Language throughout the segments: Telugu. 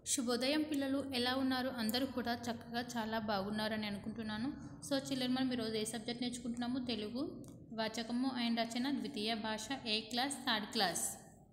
శుభోదయం పిల్లలు ఎలా ఉన్నారు అందరూ కూడా చక్కగా చాలా బాగున్నారని అనుకుంటున్నాను సో చిల్డ్రన్ మనం ఈరోజు ఏ సబ్జెక్ట్ నేర్చుకుంటున్నాము తెలుగు వాచకము అండ్ రచన ద్వితీయ భాష ఏ క్లాస్ థర్డ్ క్లాస్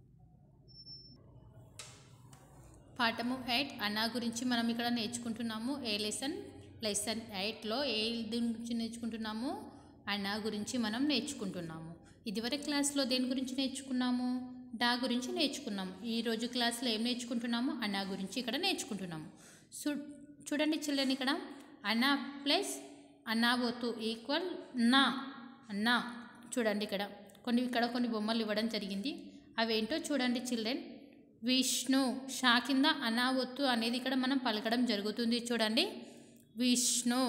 పాఠము ఎయిట్ అన్నా గురించి మనం ఇక్కడ నేర్చుకుంటున్నాము ఏ లెసన్ లెసన్ ఎయిట్లో ఏ దీని గురించి నేర్చుకుంటున్నాము అన్నా గురించి మనం నేర్చుకుంటున్నాము ఇదివరకు క్లాస్లో దేని గురించి నేర్చుకున్నాము డా గురించి నేర్చుకున్నాము ఈరోజు క్లాస్లో ఏం నేర్చుకుంటున్నాము అన్నా గురించి ఇక్కడ నేర్చుకుంటున్నాము చూ చూడండి చిల్డ్రన్ ఇక్కడ అన్నా ప్లస్ అన్నా ఒత్తు ఈక్వల్ నా అన్నా చూడండి ఇక్కడ కొన్ని ఇక్కడ కొన్ని బొమ్మలు ఇవ్వడం జరిగింది అవేంటో చూడండి చిల్డ్రన్ విష్ణు షా కింద అనావొత్తు అనేది ఇక్కడ మనం పలకడం జరుగుతుంది చూడండి విష్ణు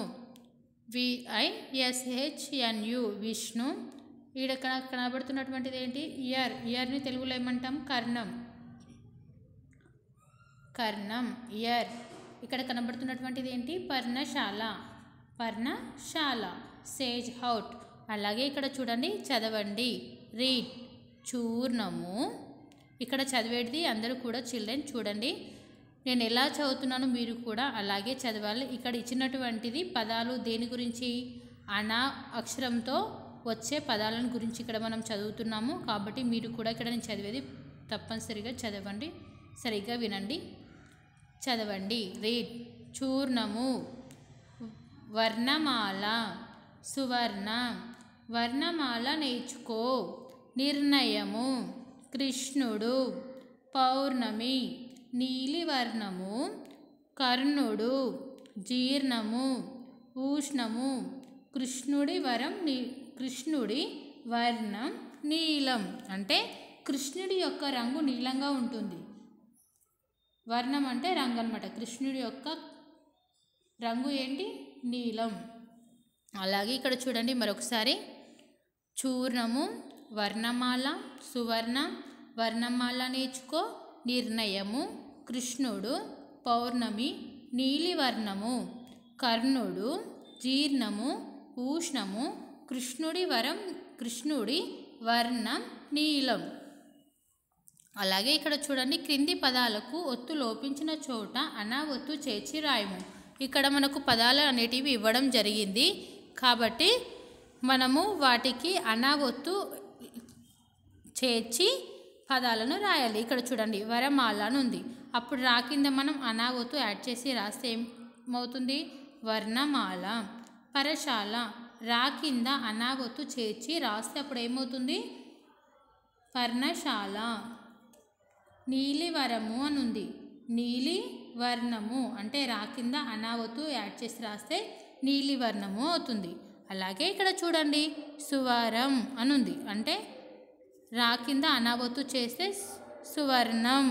విఐఎస్హెచ్ఎన్యు విష్ణు ఈడ కన- కనబడుతున్నటువంటిది ఏంటి ఇయర్ ఇయర్ని తెలుగులో ఏమంటాం కర్ణం కర్ణం ఇయర్ ఇక్కడ కనబడుతున్నటువంటిది ఏంటి పర్ణశాల పర్ణశాల సేజ్ హౌట్ అలాగే ఇక్కడ చూడండి చదవండి రీడ్ చూర్ణము ఇక్కడ చదివేది అందరూ కూడా చిల్డ్రన్ చూడండి నేను ఎలా చదువుతున్నానో మీరు కూడా అలాగే చదవాలి ఇక్కడ ఇచ్చినటువంటిది పదాలు దేని గురించి అనా అక్షరంతో వచ్చే పదాలను గురించి ఇక్కడ మనం చదువుతున్నాము కాబట్టి మీరు కూడా ఇక్కడ నేను చదివేది తప్పనిసరిగా చదవండి సరిగ్గా వినండి చదవండి రీడ్ చూర్ణము వర్ణమాల సువర్ణ వర్ణమాల నేర్చుకో నిర్ణయము కృష్ణుడు పౌర్ణమి నీలివర్ణము కర్ణుడు జీర్ణము ఉష్ణము కృష్ణుడి వరం నీ కృష్ణుడి వర్ణం నీలం అంటే కృష్ణుడి యొక్క రంగు నీలంగా ఉంటుంది వర్ణం అంటే రంగు అనమాట కృష్ణుడి యొక్క రంగు ఏంటి నీలం అలాగే ఇక్కడ చూడండి మరొకసారి చూర్ణము వర్ణమాల సువర్ణ వర్ణమాల నేర్చుకో నిర్ణయము కృష్ణుడు పౌర్ణమి నీలివర్ణము కర్ణుడు జీర్ణము ఉష్ణము కృష్ణుడి వరం కృష్ణుడి వర్ణం నీలం అలాగే ఇక్కడ చూడండి క్రింది పదాలకు ఒత్తు లోపించిన చోట అనా ఒత్తు చేర్చి రాయము ఇక్కడ మనకు పదాలు అనేటివి ఇవ్వడం జరిగింది కాబట్టి మనము వాటికి అనా ఒత్తు చేర్చి పదాలను రాయాలి ఇక్కడ చూడండి వరమాల అని ఉంది అప్పుడు రా కింద మనం అనావత్తు యాడ్ చేసి రాస్తే ఏమవుతుంది వర్ణమాల పరశాల రా కింద అనావత్తు చేర్చి రాస్తే అప్పుడు ఏమవుతుంది పర్ణశాల నీలివరము అని ఉంది నీలి వర్ణము అంటే రా కింద అనావత్తు యాడ్ చేసి రాస్తే నీలివర్ణము అవుతుంది అలాగే ఇక్కడ చూడండి సువరం అని ఉంది అంటే రా కింద అనావత్తు చేస్తే సువర్ణం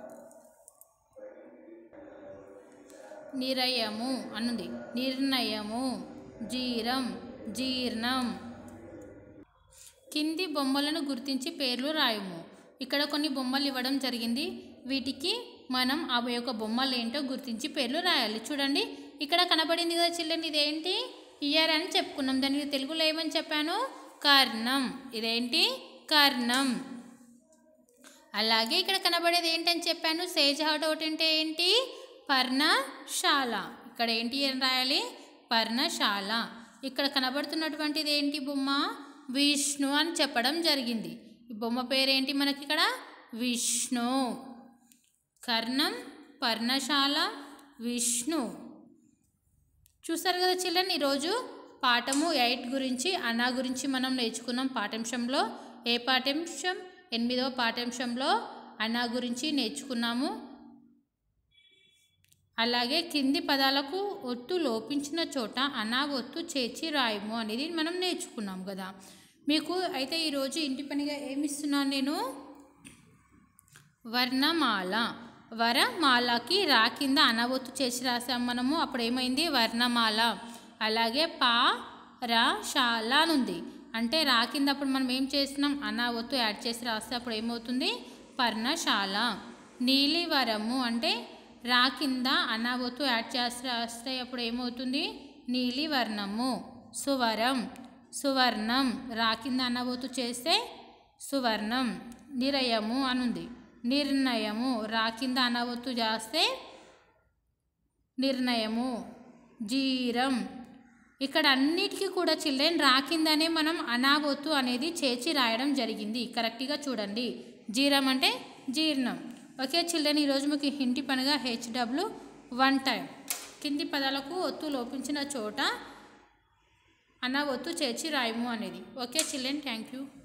నిరయము అనుంది నిర్ణయము జీరం జీర్ణం కింది బొమ్మలను గుర్తించి పేర్లు రాయము ఇక్కడ కొన్ని బొమ్మలు ఇవ్వడం జరిగింది వీటికి మనం ఆ యొక్క బొమ్మలు ఏంటో గుర్తించి పేర్లు రాయాలి చూడండి ఇక్కడ కనబడింది కదా చిల్డ్రన్ ఇదేంటి ఇయర్ అని చెప్పుకున్నాం దానికి తెలుగులో ఏమని చెప్పాను కర్ణం ఇదేంటి కర్ణం అలాగే ఇక్కడ కనబడేది ఏంటని చెప్పాను సేజ్ హౌట్ ఒకటి అంటే ఏంటి పర్ణశాల ఇక్కడ ఏంటి అని రాయాలి పర్ణశాల ఇక్కడ కనబడుతున్నటువంటిది ఏంటి బొమ్మ విష్ణు అని చెప్పడం జరిగింది ఈ బొమ్మ పేరేంటి మనకి ఇక్కడ విష్ణు కర్ణం పర్ణశాల విష్ణు చూస్తారు కదా చిల్డ్రన్ ఈరోజు పాఠము ఎయిట్ గురించి అనా గురించి మనం నేర్చుకున్నాం పాఠ్యాంశంలో ఏ పాఠ్యాంశం ఎనిమిదవ పాఠ్యాంశంలో అనా గురించి నేర్చుకున్నాము అలాగే కింది పదాలకు ఒత్తు లోపించిన చోట అనా ఒత్తు చేర్చి రాయము అనేది మనం నేర్చుకున్నాం కదా మీకు అయితే ఈరోజు ఇంటి పనిగా ఏమి ఇస్తున్నాను నేను వర్ణమాల వరమాలకి రా కింద అనవొత్తు చేసి రాసాం మనము అప్పుడు ఏమైంది వర్ణమాల అలాగే పా రా శాల అని ఉంది అంటే రా కింద అప్పుడు మనం ఏం చేస్తున్నాం అనావత్తు యాడ్ చేసి రాస్తే అప్పుడు ఏమవుతుంది పర్ణశాల నీలివరము అంటే రా కింద అనావత్తు యాడ్ చేసి రాస్తే అప్పుడు ఏమవుతుంది నీలివర్ణము సువరం సువర్ణం రా కింద అనావత్తు చేస్తే సువర్ణం నిరయము అనుంది నిర్ణయము రా కింద అనవత్తు చేస్తే నిర్ణయము జీరం ఇక్కడ అన్నిటికీ కూడా చిల్డ్రన్ రాకిందనే మనం అనావొత్తు అనేది చేర్చి రాయడం జరిగింది కరెక్ట్గా చూడండి జీరం అంటే జీర్ణం ఓకే చిల్డ్రన్ ఈరోజు మీకు హింటి పనిగా హెచ్డబ్ల్యూ వన్ టైం కింది పదాలకు ఒత్తు లోపించిన చోట అన్న ఒత్తు చేర్చి రాయము అనేది ఓకే చిల్డ్రన్ థ్యాంక్ యూ